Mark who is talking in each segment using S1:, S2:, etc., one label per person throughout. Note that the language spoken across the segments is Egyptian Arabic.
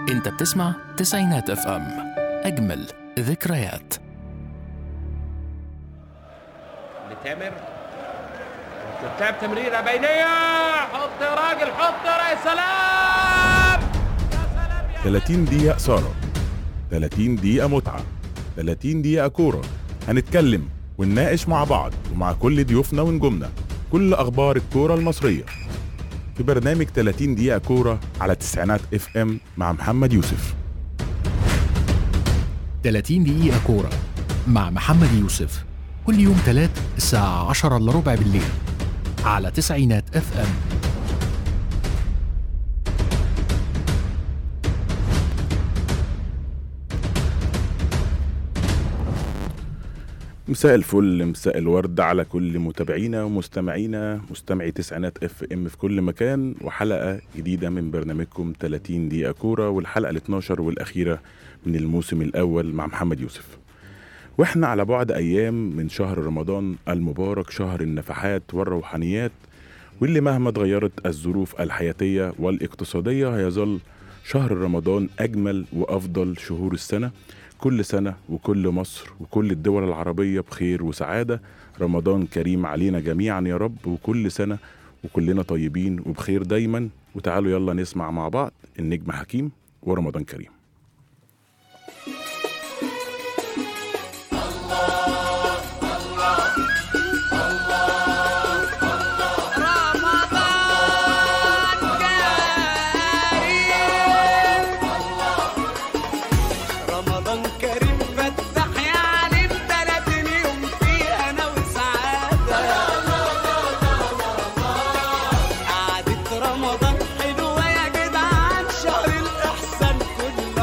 S1: انت بتسمع تسعينات اف ام اجمل ذكريات
S2: لتامر بتلعب تمريره بينيه حط يا راجل حط يا سلام يا سلام يا
S3: 30 دقيقة إثارة 30 دقيقة متعة 30 دقيقة كورة هنتكلم ونناقش مع بعض ومع كل ضيوفنا ونجومنا كل أخبار الكورة المصرية في برنامج 30 دقيقة كورة على تسعينات اف ام مع محمد يوسف
S1: 30 دقيقة كورة مع محمد يوسف كل يوم تلات الساعة 10 إلا ربع بالليل على تسعينات اف ام
S3: مساء الفل مساء الورد على كل متابعينا ومستمعينا مستمعي تسعينات اف ام في كل مكان وحلقة جديدة من برنامجكم 30 دقيقة كورة والحلقة ال 12 والأخيرة من الموسم الأول مع محمد يوسف واحنا على بعد أيام من شهر رمضان المبارك شهر النفحات والروحانيات واللي مهما اتغيرت الظروف الحياتية والاقتصادية هيظل شهر رمضان أجمل وأفضل شهور السنة كل سنة وكل مصر وكل الدول العربية بخير وسعادة رمضان كريم علينا جميعا يا رب وكل سنة وكلنا طيبين وبخير دايما وتعالوا يلا نسمع مع بعض النجم حكيم ورمضان كريم
S4: رمضان كريم فتح يا عليم تلاتين يوم فيه انا وسعادة قعدة رمضان حلوة يا جدعان شهر الإحسان كل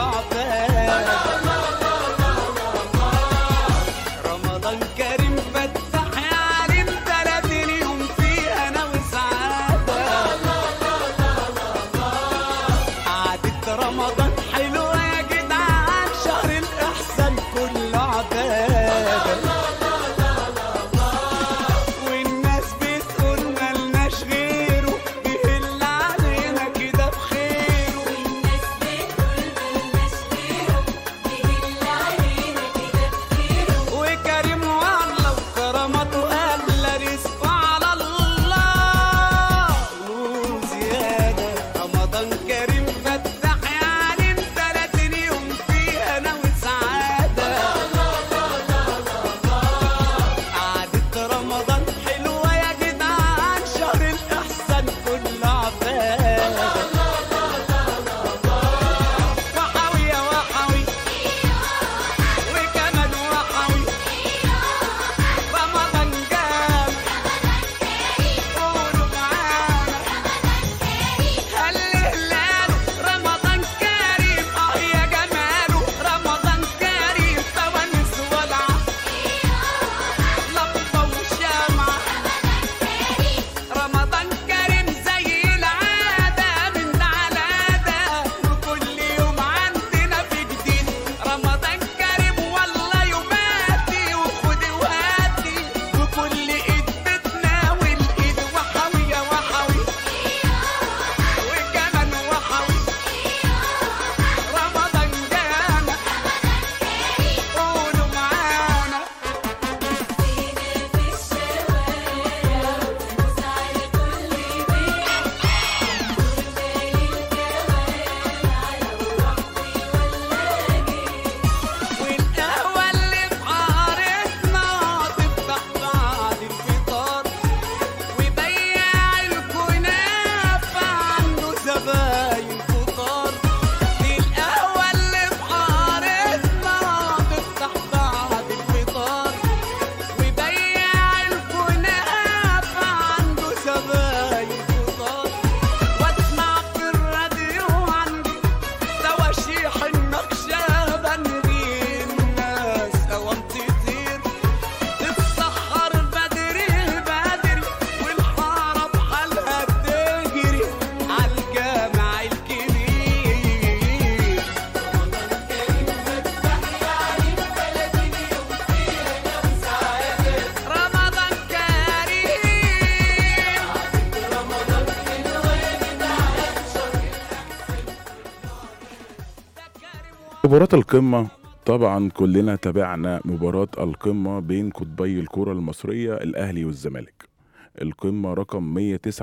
S3: مباراة القمة طبعا كلنا تابعنا مباراة القمة بين قطبي الكرة المصرية الأهلي والزمالك القمة رقم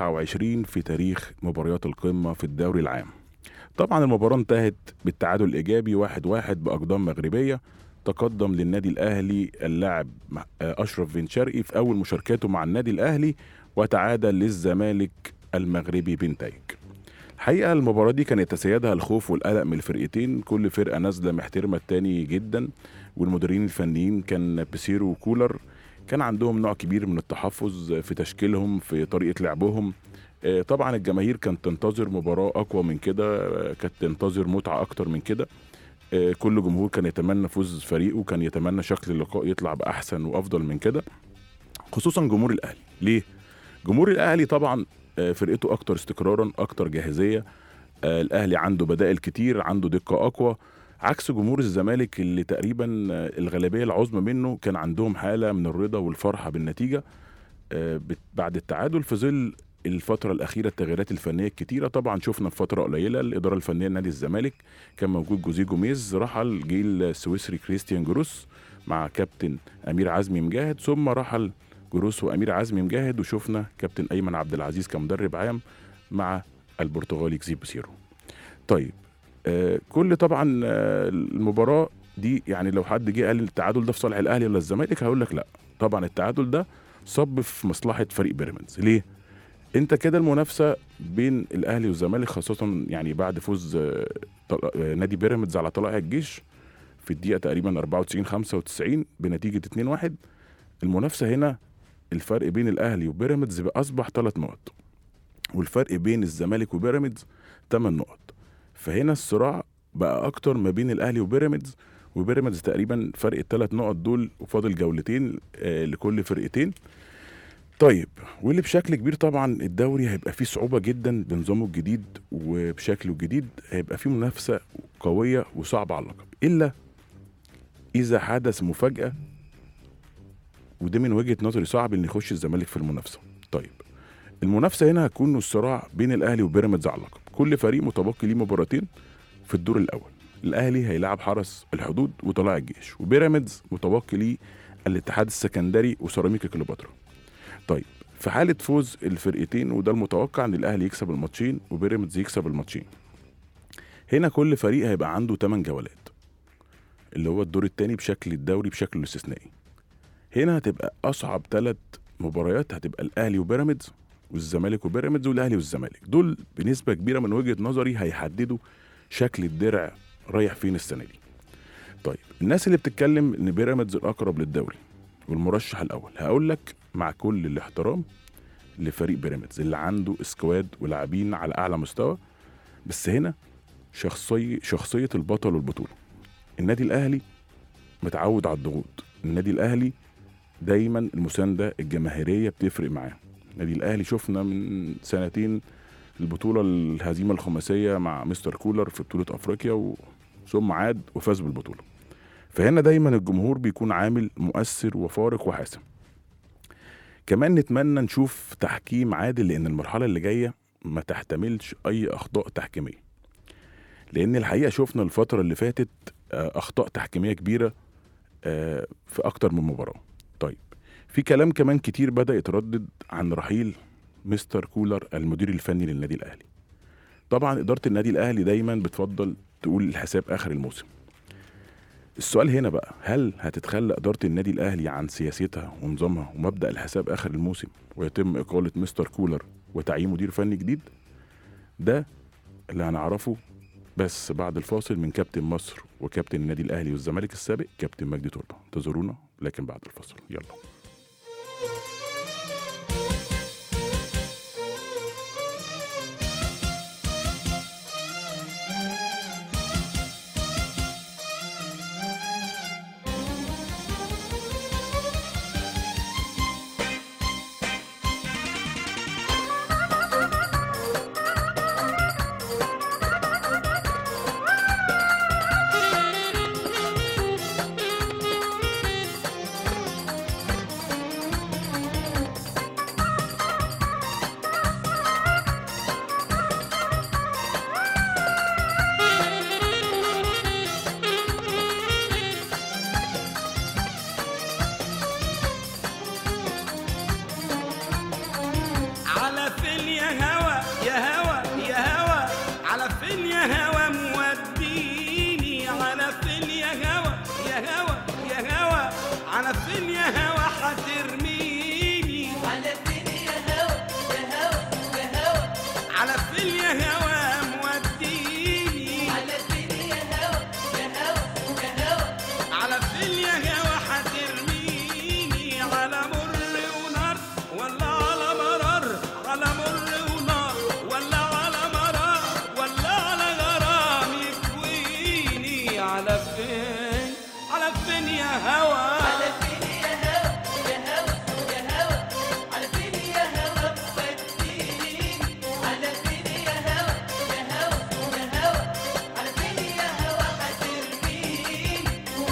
S3: 129 في تاريخ مباريات القمة في الدوري العام طبعا المباراة انتهت بالتعادل الإيجابي واحد واحد بأقدام مغربية تقدم للنادي الأهلي اللاعب مع- آه، أشرف بن شرقي في أول مشاركاته مع النادي الأهلي وتعادل للزمالك المغربي بنتائج الحقيقة المباراة دي كان يتسيدها الخوف والقلق من الفرقتين كل فرقة نازلة محترمة التاني جدا والمديرين الفنيين كان بيسيرو وكولر كان عندهم نوع كبير من التحفظ في تشكيلهم في طريقة لعبهم آه، طبعا الجماهير كانت تنتظر مباراة أقوى من كده آه، كانت تنتظر متعة أكتر من كده آه، كل جمهور كان يتمنى فوز فريقه كان يتمنى شكل اللقاء يطلع بأحسن وأفضل من كده خصوصا جمهور الأهلي ليه؟ جمهور الأهلي طبعا آه، فرقته أكتر استقرارا أكتر جاهزية آه، الأهلي عنده بدائل كتير عنده دقة أقوى عكس جمهور الزمالك اللي تقريبا آه، الغالبية العظمى منه كان عندهم حالة من الرضا والفرحة بالنتيجة آه، بت- بعد التعادل في ظل الفترة الأخيرة التغييرات الفنية الكتيرة طبعا شفنا في فترة قليلة الإدارة الفنية لنادي الزمالك كان موجود جوزيه جوميز رحل جيل السويسري كريستيان جروس مع كابتن أمير عزمي مجاهد ثم رحل جروس وأمير عزمي مجاهد وشفنا كابتن أيمن عبد العزيز كمدرب عام مع البرتغالي كزي بوسيرو طيب آه كل طبعا آه المباراة دي يعني لو حد جه قال التعادل ده في صالح الأهلي ولا الزمالك هقول لك لا طبعا التعادل ده صب في مصلحة فريق بيراميدز ليه؟ انت كده المنافسه بين الاهلي والزمالك خاصه يعني بعد فوز آه، طل- آه، نادي بيراميدز على طلائع الجيش في الدقيقه تقريبا 94 95 بنتيجه 2-1 المنافسه هنا الفرق بين الاهلي وبيراميدز بقى اصبح ثلاث نقط والفرق بين الزمالك وبيراميدز 8 نقط فهنا الصراع بقى اكتر ما بين الاهلي وبيراميدز وبيراميدز تقريبا فرق الثلاث نقط دول وفاضل جولتين آه، لكل فرقتين طيب واللي بشكل كبير طبعا الدوري هيبقى فيه صعوبة جدا بنظامه الجديد وبشكله الجديد هيبقى فيه منافسة قوية وصعبة على اللقب إلا إذا حدث مفاجأة وده من وجهة نظري صعب إن يخش الزمالك في المنافسة طيب المنافسة هنا هتكون الصراع بين الأهلي وبيراميدز على اللقب كل فريق متبقي ليه مباراتين في الدور الأول الأهلي هيلاعب حرس الحدود وطلائع الجيش وبيراميدز متبقي ليه الاتحاد السكندري وسيراميكا كليوباترا طيب في حالة فوز الفرقتين وده المتوقع ان الاهلي يكسب الماتشين وبيراميدز يكسب الماتشين هنا كل فريق هيبقى عنده 8 جولات اللي هو الدور الثاني بشكل الدوري بشكل استثنائي هنا هتبقى اصعب ثلاث مباريات هتبقى الاهلي وبيراميدز والزمالك وبيراميدز والاهلي والزمالك دول بنسبة كبيرة من وجهة نظري هيحددوا شكل الدرع رايح فين السنة دي طيب الناس اللي بتتكلم ان بيراميدز الاقرب للدوري والمرشح الاول هقول لك مع كل الاحترام لفريق بيراميدز اللي عنده سكواد ولاعبين على اعلى مستوى بس هنا شخصيه شخصيه البطل والبطوله النادي الاهلي متعود على الضغوط النادي الاهلي دايما المسانده الجماهيريه بتفرق معاه النادي الاهلي شفنا من سنتين البطوله الهزيمه الخماسيه مع مستر كولر في بطوله افريقيا و... ثم عاد وفاز بالبطوله فهنا دايما الجمهور بيكون عامل مؤثر وفارق وحاسم كمان نتمنى نشوف تحكيم عادل لان المرحله اللي جايه ما تحتملش اي اخطاء تحكيميه لان الحقيقه شفنا الفتره اللي فاتت آه، اخطاء تحكيميه كبيره آه، في اكتر من مباراه طيب في كلام كمان كتير بدا يتردد عن رحيل مستر كولر المدير الفني للنادي الاهلي طبعا اداره النادي الاهلي دايما بتفضل تقول الحساب اخر الموسم السؤال هنا بقى هل هتتخلى إدارة النادي الأهلي عن سياستها ونظامها ومبدأ الحساب آخر الموسم ويتم إقالة مستر كولر وتعيين مدير فني جديد؟ ده اللي هنعرفه بس بعد الفاصل من كابتن مصر وكابتن النادي الأهلي والزمالك السابق كابتن مجدي تربة انتظرونا لكن بعد الفاصل يلا
S4: فين يا هوا موديني
S5: على فين يا هوا يا هوا يا هوا
S4: على فين يا هوا هترميني على مر ونار ولا على مرار على مر ونار ولا على مرار ولا على غرام يكويني على فين على فين يا هوا
S5: على فين يا هوا يا هوا يا هوا على فين يا هوا وديني على فين يا هوا يا هوا يا هوا على فين يا هوا هترميني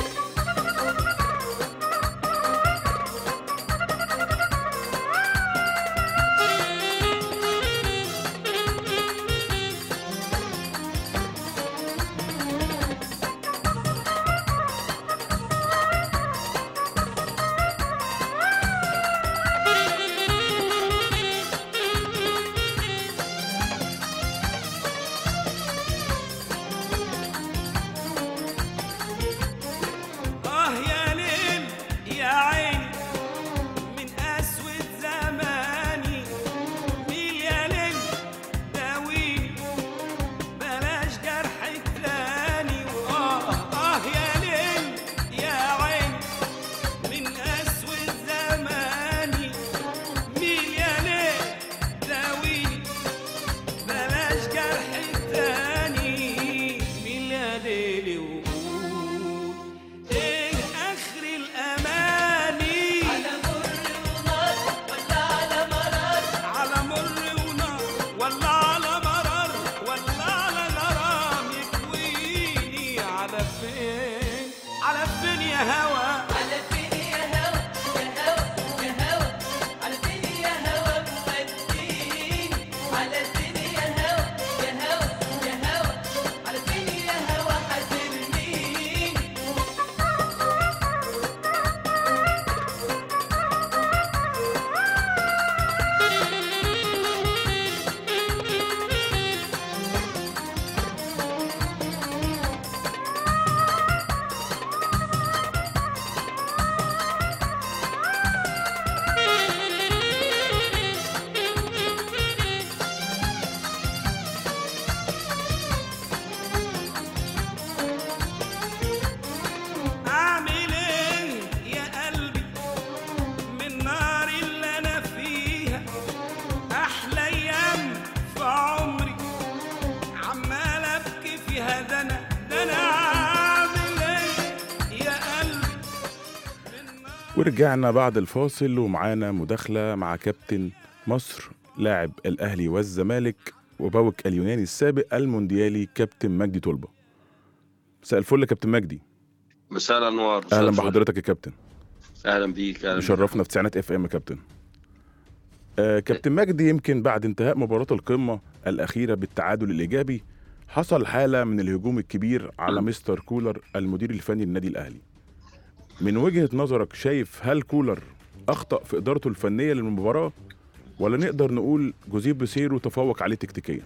S4: آه يا ليل يا عيني من أسود زماني ميل يا ليل داويني بلاش جرح تاني آه آه يا ليل يا عيني من أسود زماني ميل يا ليل داويني بلاش جرح تاني مين يا ليلي وقول ايه اخر الاماني
S5: على مر ونار ولا على مرار
S4: على مر ونار ولا على مرار ولا على غرام يكويني على فين على فين يا هوا
S5: على فين يا هوا يا هوا يا هوا على فين يا هوا وديني على فين يا هوا يا هوا يا هوا على فين يا هوا هترميني
S4: اعمل ايه يا قلبي من نار اللي انا فيها احلى ايام في عمري عمال ابكي فيها ده انا ده انا اعمل ايه يا قلبي من نار
S3: ورجعنا بعد الفاصل ومعانا مداخلة مع كابتن مصر لاعب الأهلي والزمالك وبوك اليوناني السابق المونديالي كابتن مجدي طلبة مساء الفل يا كابتن مجدي
S6: مساء الانوار مساء
S3: اهلا
S6: الفل.
S3: بحضرتك يا كابتن
S6: اهلا بيك اهلا بيك.
S3: مشرفنا في تسعينات اف ام يا كابتن آه كابتن مجدي يمكن بعد انتهاء مباراة القمة الأخيرة بالتعادل الإيجابي حصل حالة من الهجوم الكبير على مستر كولر المدير الفني للنادي الأهلي من وجهة نظرك شايف هل كولر أخطأ في إدارته الفنية للمباراة ولا نقدر نقول جوزيف بيسيرو تفوق عليه تكتيكيا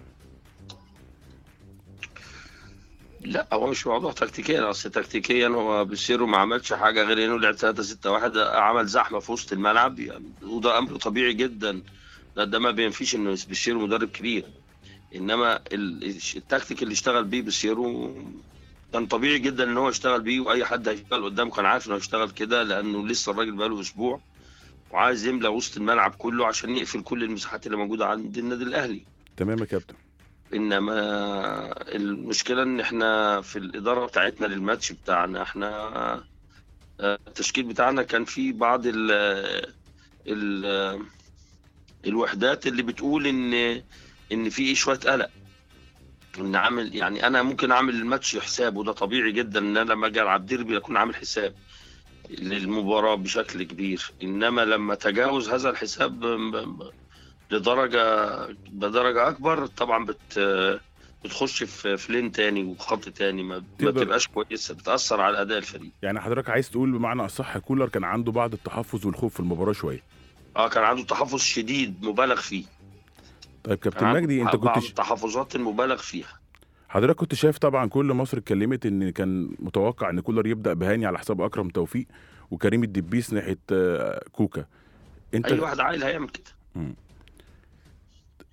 S6: لا هو مش موضوع تكتيكيا اصل تكتيكيا هو بيسيرو ما عملش حاجه غير انه لعب 3 6 1 عمل زحمه في وسط الملعب يعني وده امر طبيعي جدا ده, ده ما بينفيش انه بيسيرو مدرب كبير انما ال- التكتيك اللي اشتغل بيه بيسيرو كان طبيعي جدا ان هو يشتغل بيه واي حد هيشتغل قدامه كان عارف انه هيشتغل كده لانه لسه الراجل بقاله اسبوع وعايز يملى وسط الملعب كله عشان يقفل كل المساحات اللي موجوده عند النادي الاهلي
S3: تمام يا كابتن
S6: انما المشكله ان احنا في الاداره بتاعتنا للماتش بتاعنا احنا آه، التشكيل بتاعنا كان فيه بعض ال ال الوحدات اللي بتقول ان ان في شويه قلق ان عامل يعني انا ممكن اعمل الماتش حساب وده طبيعي جدا ان انا لما اجي العب ديربي اكون عامل حساب للمباراه بشكل كبير انما لما تجاوز هذا الحساب ب- ب- لدرجه بدرجه اكبر طبعا بت بتخش في في لين تاني وخط تاني ما, ما
S3: تقدر-
S6: بتبقاش كويسه بتاثر على اداء الفريق
S3: يعني حضرتك عايز تقول بمعنى أصح كولر كان عنده بعض التحفظ والخوف في المباراة شوية
S6: اه كان عنده تحفظ شديد مبالغ فيه
S3: طيب
S6: كان
S3: كابتن
S6: عنده
S3: مجدي انت
S6: بعض
S3: كنت
S6: التحفظات المبالغ فيها
S3: حضرتك كنت شايف طبعا كل مصر اتكلمت ان كان متوقع ان كولر يبدا بهاني على حساب اكرم توفيق وكريم الدبيس ناحيه آه، كوكا انت
S6: اي واحد عايل هيعمل كده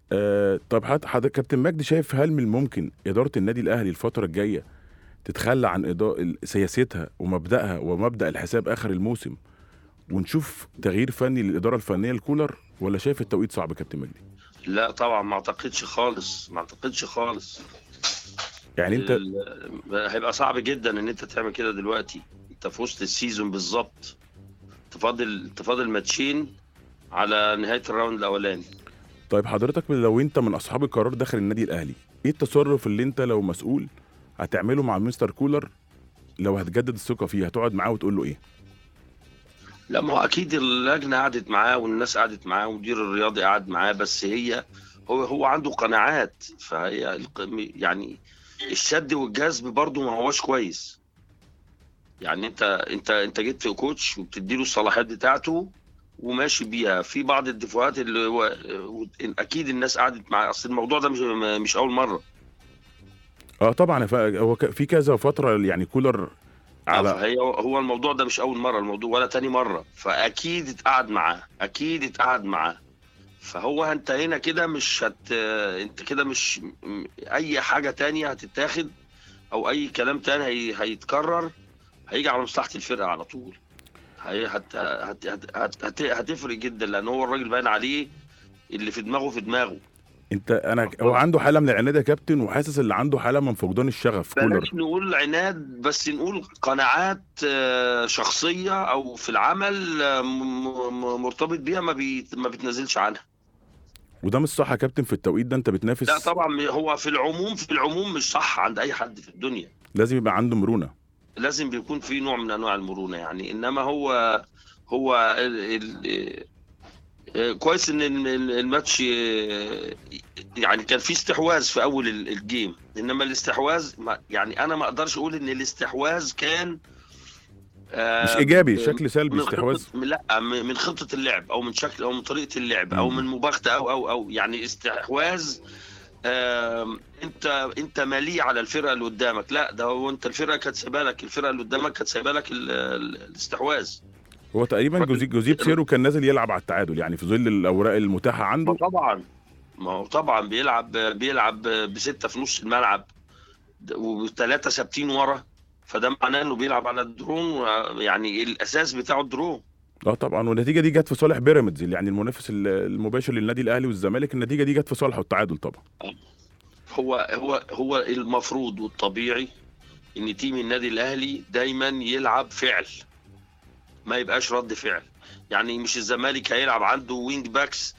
S3: آه طب حضرتك حضرتك كابتن مجدي شايف هل من الممكن اداره النادي الاهلي الفتره الجايه تتخلى عن إضاء سياستها ومبدأها ومبدأ الحساب آخر الموسم ونشوف تغيير فني للإدارة الفنية لكولر ولا شايف التوقيت صعب كابتن مجدي؟
S6: لا طبعا ما اعتقدش خالص ما اعتقدش خالص
S3: يعني أنت
S6: ال- هيبقى صعب جدا ان انت تعمل كده دلوقتي انت في وسط السيزون بالظبط تفاضل تفاضل ماتشين على نهايه الراوند الاولاني
S3: طيب حضرتك لو أنت من أصحاب القرار داخل النادي الأهلي إيه التصرف اللي أنت لو مسؤول هتعمله مع مستر كولر لو هتجدد الثقة فيه هتقعد معاه وتقول له إيه؟
S6: لا ما هو اكيد اللجنه قعدت معاه والناس قعدت معاه ومدير الرياضي قعد معاه بس هي هو هو عنده قناعات فهي الق- يعني الشد والجذب برضه ما هوش كويس يعني انت انت انت جيت في كوتش وبتديله الصلاحيات بتاعته وماشي بيها في بعض الدفاعات اللي هو اكيد الناس قعدت معاه اصل الموضوع ده مش مش اول مره
S3: اه طبعا ف- هو ك- في كذا فترة يعني كولر على
S6: هي هو الموضوع ده مش اول مره الموضوع ولا تاني مره فاكيد اتقعد معاه اكيد اتقعد معاه فهو انت هنا كده مش هت انت كده مش م- اي حاجه تانية هتتاخد او اي كلام تاني هي... هيتكرر هيجي على مصلحه الفرقه على طول هي هت... هت... هت... هت... هت... هتفرق جدا لان هو الراجل باين عليه اللي في دماغه في دماغه
S3: انت انا هو عنده حاله من العناد يا كابتن وحاسس اللي عنده حاله من فقدان الشغف كولر
S6: بلاش نقول عناد بس نقول قناعات آه، شخصية أو في العمل آه، م- م- مرتبط بيها ما, بي ما بتنزلش عنها
S3: وده مش صح يا كابتن في التوقيت ده انت بتنافس
S6: لا طبعا هو في العموم في العموم مش صح عند أي حد في الدنيا
S3: لازم يبقى عنده مرونه
S6: لازم بيكون في نوع من أنواع المرونة يعني إنما هو هو ال ال آه، كويس ان ال- ال- الماتش آه، يعني كان في استحواذ في اول ال- الجيم انما الاستحواذ ما- يعني انا ما اقدرش اقول ان الاستحواذ كان آه،
S3: مش ايجابي
S6: ب-
S3: شكل سلبي
S6: من
S3: استحواذ
S6: خطة لا م- من خطة اللعب او من شكل او من طريقة اللعب او
S3: مم.
S6: من مباغتة او او او يعني استحواذ آم، انت انت مالي على الفرقة اللي قدامك لا ده هو انت الفرقة كانت سايبه لك الفرقة اللي قدامك كانت سايبه لك ال- ال- الاستحواذ
S3: هو تقريبا
S6: راجل-
S3: جوزي جوزيب سيرو كان نازل يلعب على التعادل يعني في ظل الاوراق المتاحه
S6: ما
S3: عنده
S6: طبعا ما هو طبعا بيلعب بيلعب بستة في نص الملعب وثلاثة ثابتين ورا فده معناه انه بيلعب على الدرون و- يعني الاساس بتاعه الدرون
S3: اه طبعا والنتيجه دي جت في صالح بيراميدز يعني المنافس ال- المباشر للنادي الاهلي والزمالك النتيجه دي جت في صالحه التعادل طبعا
S6: هو هو هو المفروض والطبيعي ان تيم النادي الاهلي دايما يلعب فعل ما يبقاش رد فعل يعني مش الزمالك هيلعب عنده وينج باكس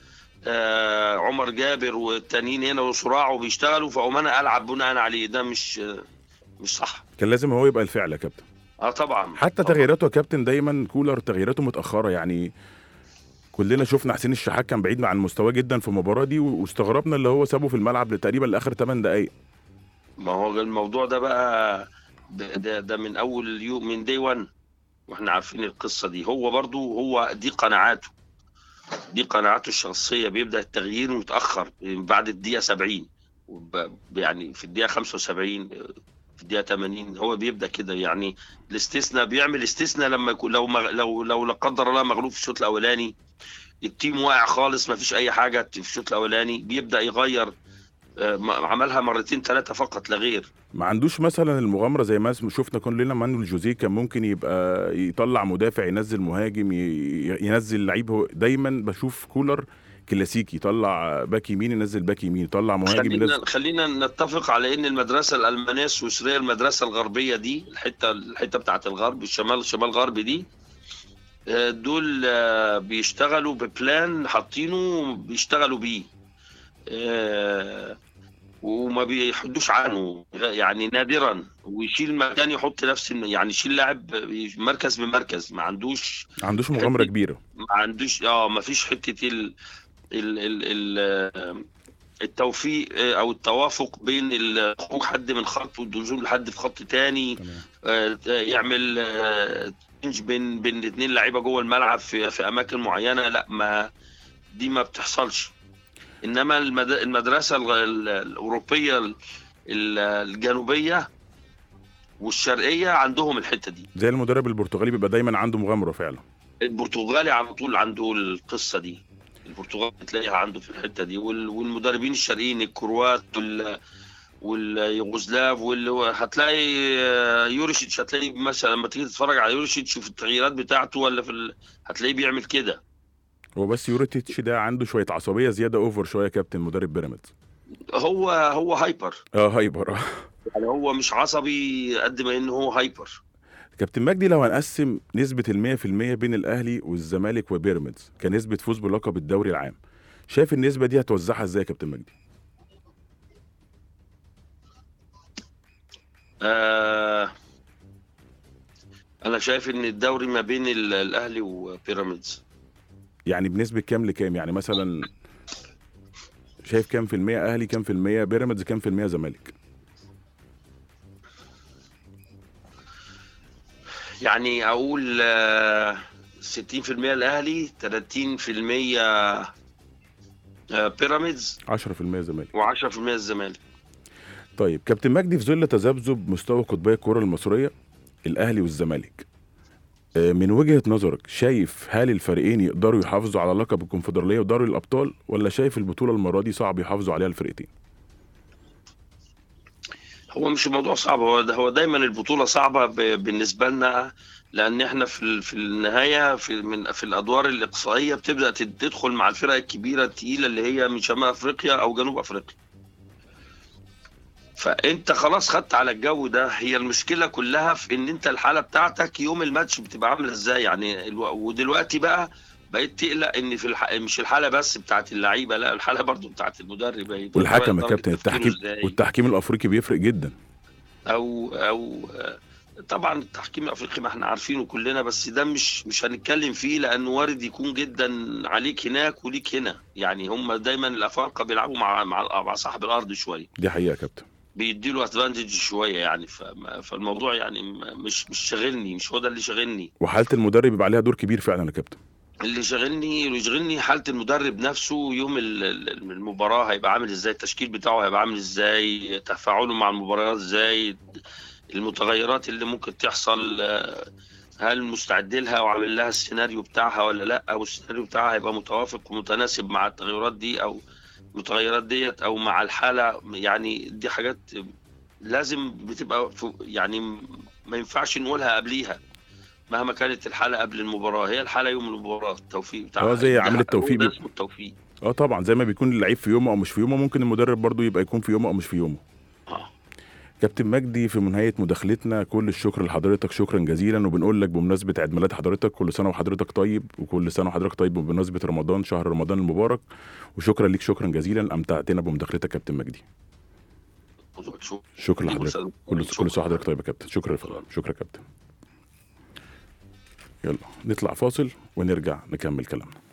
S6: آه عمر جابر والتانيين هنا وصراع وبيشتغلوا فاقوم انا العب بناء عليه ده مش آه، مش صح
S3: كان لازم هو يبقى الفعل يا كابتن
S6: اه طبعا
S3: حتى
S6: طبعاً.
S3: تغييراته يا كابتن دايما كولر تغييراته متاخره يعني كلنا شفنا حسين الشحات كان بعيد عن مستواه جدا في المباراه دي واستغربنا اللي هو سابه في الملعب تقريبا لاخر 8 دقائق
S6: ما هو الموضوع ده بقى ده, ده, ده من اول يوم من دي 1 واحنا عارفين القصه دي هو برضو هو دي قناعاته دي قناعاته الشخصيه بيبدا التغيير متاخر بعد الدقيقه 70 وب- يعني في الدقيقه 75 في الدقيقه 80 هو بيبدا كده يعني الاستثناء بيعمل استثناء لما يكون لو مغ... لو لو لا قدر الله مغلوب في الشوط الاولاني التيم واقع خالص ما فيش اي حاجه في الشوط الاولاني بيبدا يغير آه، م- عملها مرتين ثلاثه فقط لا غير
S3: ما عندوش مثلا المغامره زي ما اسم- شفنا كلنا مانويل جوزيه كان ممكن يبقى يطلع مدافع ينزل مهاجم ي- ينزل لعيب هو دايما بشوف كولر كلاسيكي يطلع باك يمين ينزل باك يمين يطلع مهاجم ينزل
S6: خلينا خلينا نتفق على ان المدرسه الالمانيه السويسريه المدرسه الغربيه دي الحته الحته بتاعت الغرب الشمال الشمال الغربي دي آه، دول آه، بيشتغلوا ببلان حاطينه بيشتغلوا بيه آه، وما بيحدوش عنه يعني نادرا ويشيل مكان يحط نفس الم- يعني يشيل لاعب مركز بمركز ما عندوش
S3: ما عندوش مغامره كبيره
S6: ما عندوش اه ما فيش حته ال ال ال ال التوفيق آه، او التوافق بين ال- خروج حد من خط والنزول لحد في خط تاني آه، يعمل آه، تنج بين بين الاثنين لعيبه جوه الملعب في في اماكن معينه لا ما دي ما بتحصلش انما المد- المدرسه ال- ال- الاوروبيه ال- ال- الجنوبيه والشرقيه عندهم الحته دي
S3: زي المدرب البرتغالي بيبقى دايما عنده مغامره فعلا
S6: البرتغالي على طول عنده القصه دي البرتغال بتلاقيها عنده في الحته دي وال- والمدربين الشرقيين الكروات وال واليوغوسلاف واللي هو هتلاقي آه، يوريشيتش هتلاقي مثلا لما تيجي تتفرج على يوريشيتش في التغييرات بتاعته ولا في ال... هتلاقيه بيعمل كده
S3: هو بس يوريتيتش ده عنده شويه عصبيه زياده اوفر شويه يا كابتن مدرب بيراميدز
S6: هو هو هايبر
S3: اه هايبر اه
S6: يعني هو مش عصبي قد ما انه هو هايبر
S3: كابتن مجدي لو هنقسم نسبة المية في المية بين الأهلي والزمالك وبيراميدز كنسبة فوز بلقب الدوري العام شايف النسبة دي هتوزعها ازاي يا كابتن مجدي؟
S6: آه انا شايف ان الدوري ما بين ال- الاهلي وبيراميدز
S3: يعني بنسبة كام لكام؟ يعني مثلا شايف كام في المية أهلي كام في المية بيراميدز كام في المية زمالك؟
S6: يعني اقول آه، 60% الاهلي 30% آه، بيراميدز
S3: 10% زمالك
S6: و10% الزمالك
S3: طيب كابتن مجدي في ظل تذبذب مستوى قطبي الكرة المصرية الأهلي والزمالك آه، من وجهة نظرك شايف هل الفريقين يقدروا يحافظوا على لقب الكونفدرالية ودوري الأبطال ولا شايف البطولة المرة دي صعب يحافظوا عليها الفرقتين؟
S6: هو مش الموضوع صعب هو هو دايما البطوله صعبه ب- بالنسبه لنا لان احنا في ال- في النهايه في من في الادوار الاقصائيه بتبدا تد- تدخل مع الفرق الكبيره التقيله اللي هي من شمال افريقيا او جنوب افريقيا فانت خلاص خدت على الجو ده هي المشكله كلها في ان انت الحاله بتاعتك يوم الماتش بتبقى عامله ازاي يعني الو... ودلوقتي بقى بقيت تقلق ان في الح... مش الحاله بس بتاعت اللعيبه لا الحاله برضو بتاعت المدرب هي-
S3: والحكم يا
S6: درجة
S3: كابتن
S6: تفكيره
S3: التحكيم
S6: إزاي.
S3: والتحكيم الأفريقي بيفرق جدا
S6: او او آه، طبعا التحكيم الافريقي ما احنا عارفينه كلنا بس ده مش مش هنتكلم فيه لانه وارد يكون جدا عليك هناك وليك هنا يعني هم دايما الافارقه بيلعبوا مع مع مع صاحب الارض شويه
S3: دي حقيقة يا كابتن
S6: بيديله ادفانتج شويه يعني فما- فالموضوع يعني م- مش مش شاغلني مش هو ده اللي شاغلني
S3: وحالة المدرب يبقى عليها دور كبير فعلا يا كابتن
S6: اللي شاغلني اللي يشغلني حاله المدرب نفسه يوم ال- ال- المباراه هيبقى عامل ازاي التشكيل بتاعه هيبقى عامل ازاي تفاعله مع المباريات ازاي المتغيرات اللي ممكن تحصل آه، هل مستعد لها وعامل لها السيناريو بتاعها ولا لا او السيناريو بتاعها هيبقى متوافق ومتناسب مع التغيرات دي او المتغيرات ديت او مع الحاله يعني دي حاجات لازم بتبقى في- يعني ما ينفعش نقولها قبليها مهما كانت الحاله قبل المباراه هي الحاله يوم المباراه التوفيق بتاعها
S3: اه زي
S6: ده-
S3: عامل التوفيق
S6: هو ده
S3: بي-
S6: اسمه التوفيق
S3: اه طبعا زي ما بيكون اللعيب في يومه او مش في يومه ممكن المدرب برضو يبقى يكون في يومه او مش في يومه
S6: اه
S3: كابتن مجدي في نهاية مداخلتنا كل الشكر لحضرتك شكرا جزيلا وبنقول لك بمناسبة عيد ميلاد حضرتك كل سنة وحضرتك طيب وكل سنة وحضرتك طيب بمناسبة رمضان شهر رمضان المبارك وشكرا ليك شكرا جزيلا أمتعتنا بمداخلتك كابتن مجدي
S6: شكرا
S3: شكرا
S6: كل
S3: لحضرتك
S6: سنة.
S3: كل
S6: شكرا.
S3: كل سنة وحضرتك طيب يا كابتن شكرا يا فندم. شكرا يا كابتن يلا نطلع فاصل ونرجع نكمل كلامنا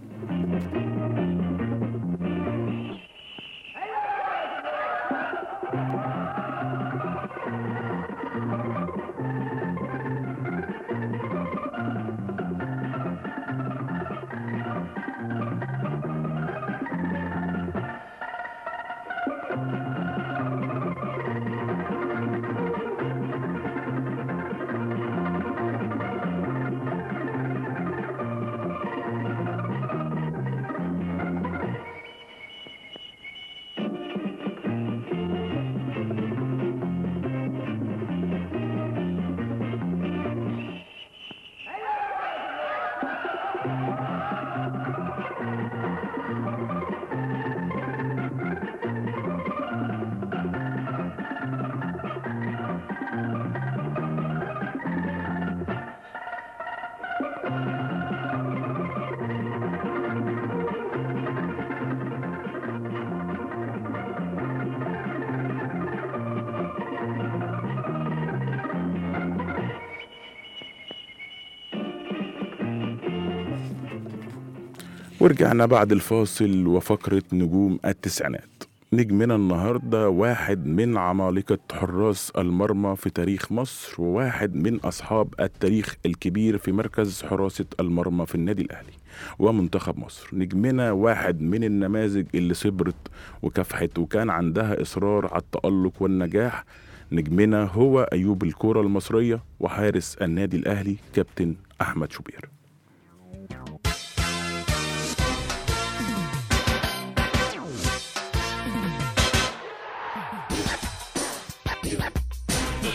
S3: ورجعنا بعد الفاصل وفقرة نجوم التسعينات نجمنا النهاردة واحد من عمالقة حراس المرمى في تاريخ مصر وواحد من أصحاب التاريخ الكبير في مركز حراسة المرمى في النادي الأهلي ومنتخب مصر نجمنا واحد من النماذج اللي صبرت وكافحت وكان عندها إصرار على التألق والنجاح نجمنا هو أيوب الكرة المصرية وحارس النادي الأهلي كابتن أحمد شوبير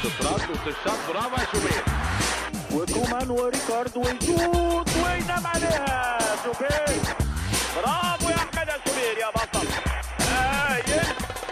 S2: وتترد وتتشاط برافو يا شوبير
S7: وكومان وريكارد ويشوط وينام عليها شوبير برافو يا احمد يا شوبير يا بطل هايل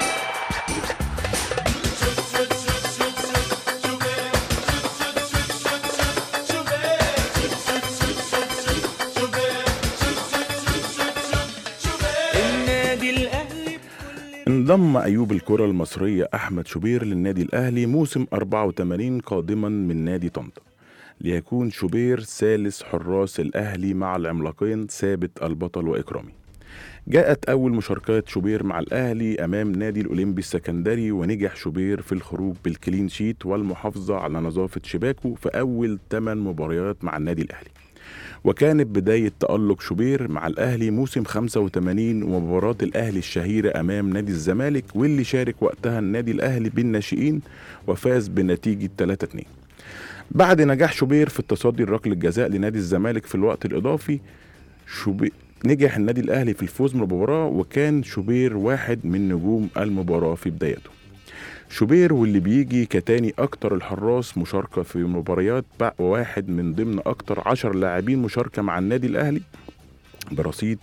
S7: النادي الاهلي
S3: انضم أيوب الكرة المصرية أحمد شوبير للنادي الأهلي موسم 84 قادما من نادي طنطا ليكون شوبير ثالث حراس الأهلي مع العملاقين ثابت البطل وإكرامي جاءت أول مشاركات شوبير مع الأهلي أمام نادي الأولمبي السكندري ونجح شوبير في الخروج بالكلين شيت والمحافظة على نظافة شباكه في أول 8 مباريات مع النادي الأهلي وكانت بداية تألق شوبير مع الأهلي موسم 85 ومباراة الأهلي الشهيرة أمام نادي الزمالك واللي شارك وقتها النادي الأهلي بالناشئين وفاز بنتيجة 3-2 بعد نجاح شوبير في التصدي لركله الجزاء لنادي الزمالك في الوقت الإضافي شوبير نجح النادي الأهلي في الفوز من المباراة وكان شوبير واحد من نجوم المباراة في بدايته شوبير واللي بيجي كتاني أكتر الحراس مشاركة في مباريات بقى واحد من ضمن أكتر عشر لاعبين مشاركة مع النادي الأهلي برصيد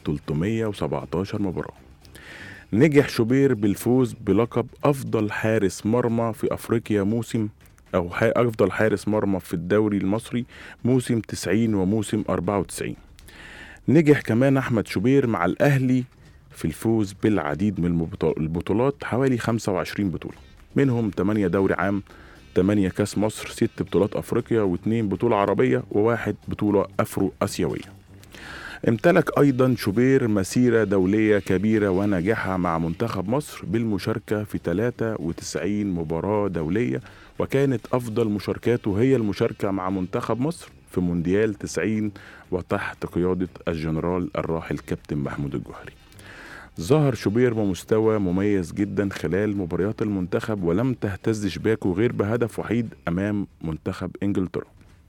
S3: 317 مباراة نجح شوبير بالفوز بلقب أفضل حارس مرمى في أفريقيا موسم أو ح- أفضل حارس مرمى في الدوري المصري موسم 90 وموسم 94 نجح كمان أحمد شوبير مع الأهلي في الفوز بالعديد من المبط- البطولات حوالي 25 بطولة منهم 8 دوري عام 8 كاس مصر 6 بطولات أفريقيا و2 بطولة عربية وواحد بطولة أفرو آسيوية امتلك أيضا شوبير مسيرة دولية كبيرة وناجحة مع منتخب مصر بالمشاركة في 93 مباراة دولية وكانت أفضل مشاركاته هي المشاركة مع منتخب مصر في مونديال 90 وتحت قيادة الجنرال الراحل كابتن محمود الجوهري ظهر شوبير بمستوى مميز جدا خلال مباريات المنتخب ولم تهتز شباكه غير بهدف وحيد أمام منتخب إنجلترا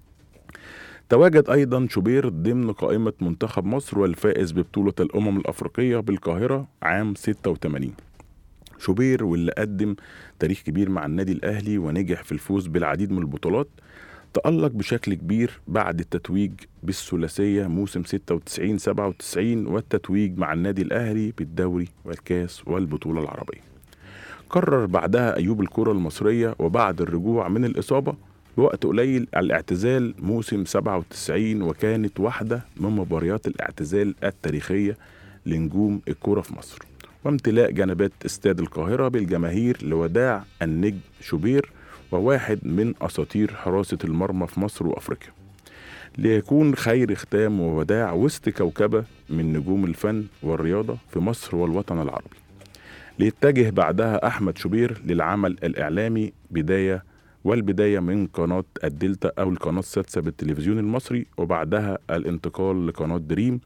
S3: تواجد أيضا شوبير ضمن قائمة منتخب مصر والفائز ببطولة الأمم الأفريقية بالقاهرة عام 86 شوبير واللي قدم تاريخ كبير مع النادي الأهلي ونجح في الفوز بالعديد من البطولات تألق بشكل كبير بعد التتويج بالثلاثية موسم 96 97 والتتويج مع النادي الأهلي بالدوري والكاس والبطولة العربية قرر بعدها أيوب الكرة المصرية وبعد الرجوع من الإصابة بوقت قليل الاعتزال موسم 97 وكانت واحدة من مباريات الاعتزال التاريخية لنجوم الكرة في مصر وامتلاء جنبات استاد القاهرة بالجماهير لوداع النجم شوبير وواحد من أساطير حراسة المرمى في مصر وأفريقيا ليكون خير ختام ووداع وسط كوكبة من نجوم الفن والرياضة في مصر والوطن العربي ليتجه بعدها أحمد شوبير للعمل الإعلامي بداية والبداية من قناة الدلتا أو القناة السادسة بالتلفزيون المصري وبعدها الانتقال لقناة دريم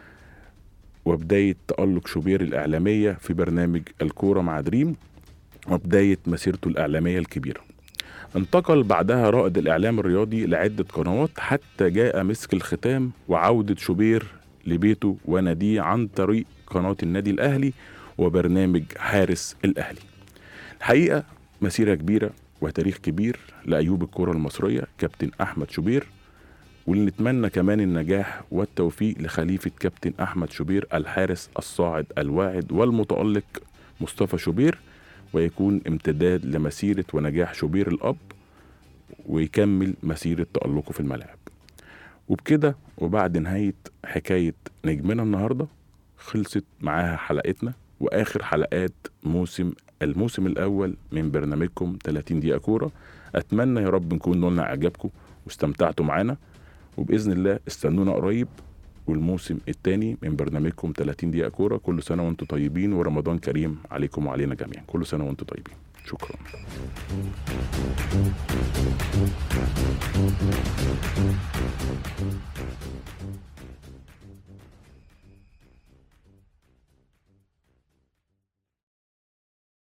S3: وبداية تألق شوبير الإعلامية في برنامج الكورة مع دريم وبداية مسيرته الإعلامية الكبيرة انتقل بعدها رائد الإعلام الرياضي لعدة قنوات حتى جاء مسك الختام وعودة شوبير لبيته وناديه عن طريق قناة النادي الأهلي وبرنامج حارس الأهلي الحقيقة مسيرة كبيرة وتاريخ كبير لأيوب الكرة المصرية كابتن أحمد شوبير ونتمنى كمان النجاح والتوفيق لخليفة كابتن أحمد شوبير الحارس الصاعد الواعد والمتألق مصطفى شوبير ويكون امتداد لمسيرة ونجاح شوبير الأب ويكمل مسيرة تألقه في الملاعب وبكده وبعد نهاية حكاية نجمنا النهاردة خلصت معاها حلقتنا وآخر حلقات موسم الموسم الأول من برنامجكم 30 دقيقة كورة أتمنى يا رب نكون نولنا إعجابكم واستمتعتوا معانا وبإذن الله استنونا قريب والموسم الثاني من برنامجكم 30 دقيقة كورة كل سنة وانتم طيبين ورمضان كريم عليكم وعلينا جميعا كل سنة وانتم طيبين شكرا